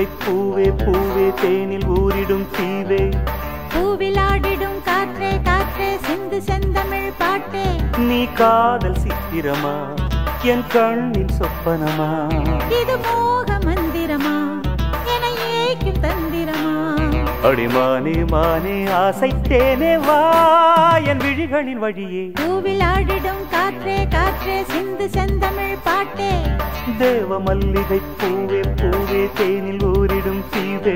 மல்லிகை பூவே பூவே தேனில் ஊரிடும் தீவே பூவிலாடிடும் காற்றே காற்றே சிந்து செந்தமிழ் பாட்டே நீ காதல் சித்திரமா என் கண்ணின் சொப்பனமா இது மோக மந்திரமா என ஏய்க்கும் தந்திரமா அடிமானே மானே ஆசைத்தேனே வா என் விழிகளின் வழியே பூவிலாடிடும் காற்றே காற்றே சிந்து செந்தமிழ் பாட்டே தேவ மல்லிகை பூவே பூவே தேனில் ஊரிடும் தீவே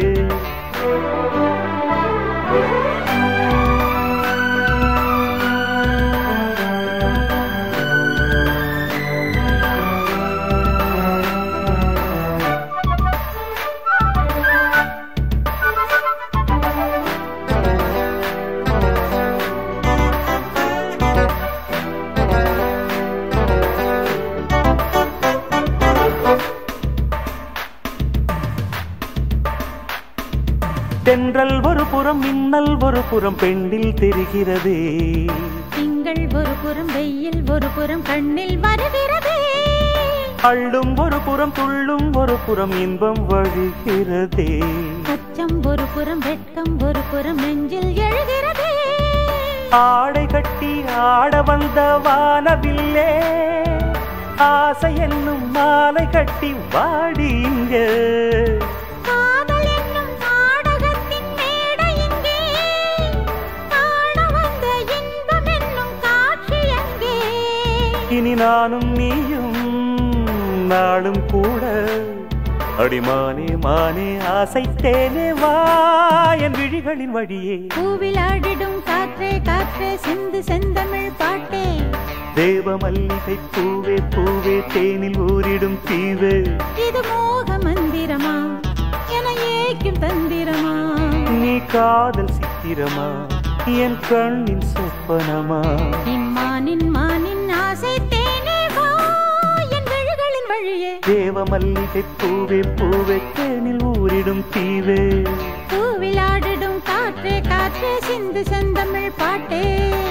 தென்றல் ஒரு புறம் மின்னல் ஒரு புறம் பெண்ணில் தெரிகிறதே திங்கள் ஒரு புறம் வெயில் ஒரு புறம் கண்ணில் வருகிறதே அள்ளும் ஒரு புறம் துள்ளும் ஒரு புறம் இன்பம் வழிகிறதே அச்சம் ஒரு புறம் வெட்கம் ஒரு புறம் நெஞ்சில் எழுகிறதே ஆடை கட்டி ஆட வந்த வானவில்லே ஆசை என்னும் மாலை கட்டி வாடி இங்க காதல் என்னும் நாடகத்தின் மேடை இங்கே காண வந்த இன்பம் என்னும் காட்சி எங்கே இனி நானும் நீயும் நாளும் கூட அடிமானே மானே ஆசைத்தேனே வா என் விழிகளின் வழியே பூவில் ஆடிடும் காற்றே காற்றே சிந்து செந்தமிழ் பாட்டே தேவ மல்லிகை பூவே பூவே தேனில் ஊரிடும் தீவு இது மோக மந்திரமா என ஏய்க்கும் தந்திரமா நீ காதல் சித்திரமா என் கண்ணின் சொப்பனமா இம்மானின் மானின் ஆசை தேனே வா என் விழிகளின் வழியே தேவ மல்லிகை பூவே பூவே தேனில் ஊரிடும் தீவு பூவில் ஆடிடும் காற்றே காற்றே சிந்து செந்தமிழ் பாட்டே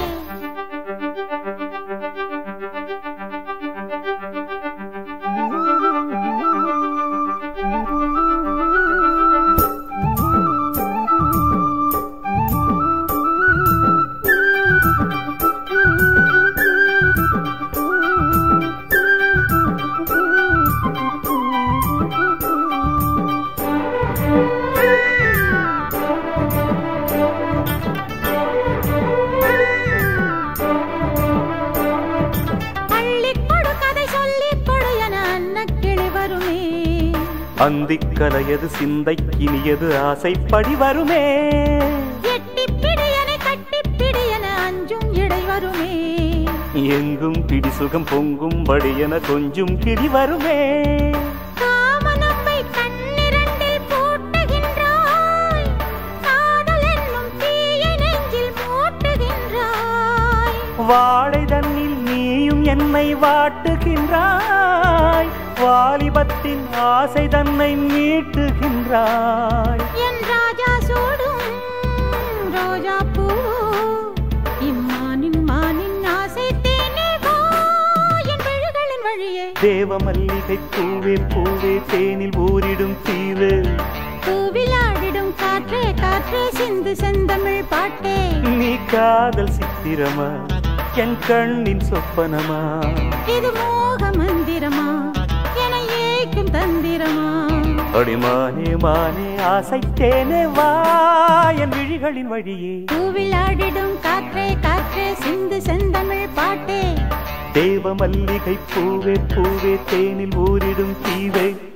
அள்ளிக் கொடு கதை சொல்லிக் கொடு என அன்னக்கிளி வருமே அந்திக் கலையது சிந்தைக்கினியது ஆசைப்படி வருமே எட்டிப் பிடியனை கட்டிப் பிடியன அஞ்சும் இடை வருமே எங்கும் பிடி சுகம் பொங்கும் படியென கொஞ்சம் கிளி வருமே காமனம்பை கண்ணிரண்டில் பூட்டுகின்றாய் காதல் என்னும் தீயை நெஞ்சில் மூட்டுகின்றாய் வாழை தன்னில் நீயும் என்னை வாட்டுகின்றாய் வாலிபத்தின் ஆசை தன்னை மீட்டுகின்றாய் என் ராஜா சூடும் ரோஜா பூ இம்மானின் மானின் ஆசை தேனே வா என் விழிகளின் வழியே தேவ மல்லிகை பூவே பூவே தேனில் ஊரிடும் தீவு பூவில் ஆடிடும் காற்றே காற்றே சிந்து செந்தமிழ் பாட்டே நீ காதல் சித்திரமா என் கண்ணின் சொப்பனமா இது மோக மந்திரமா என ஏய்க்கும் தந்திரமா அடிமானே மானே ஆசைத்தேனே வா என் விழிகளின் வழியே பூவில் ஆடிடும் காற்றே காற்றே சிந்து செந்தமிழ் பாட்டே தேவ மல்லிகை பூவே பூவே தேனில் ஊரிடும் தீவே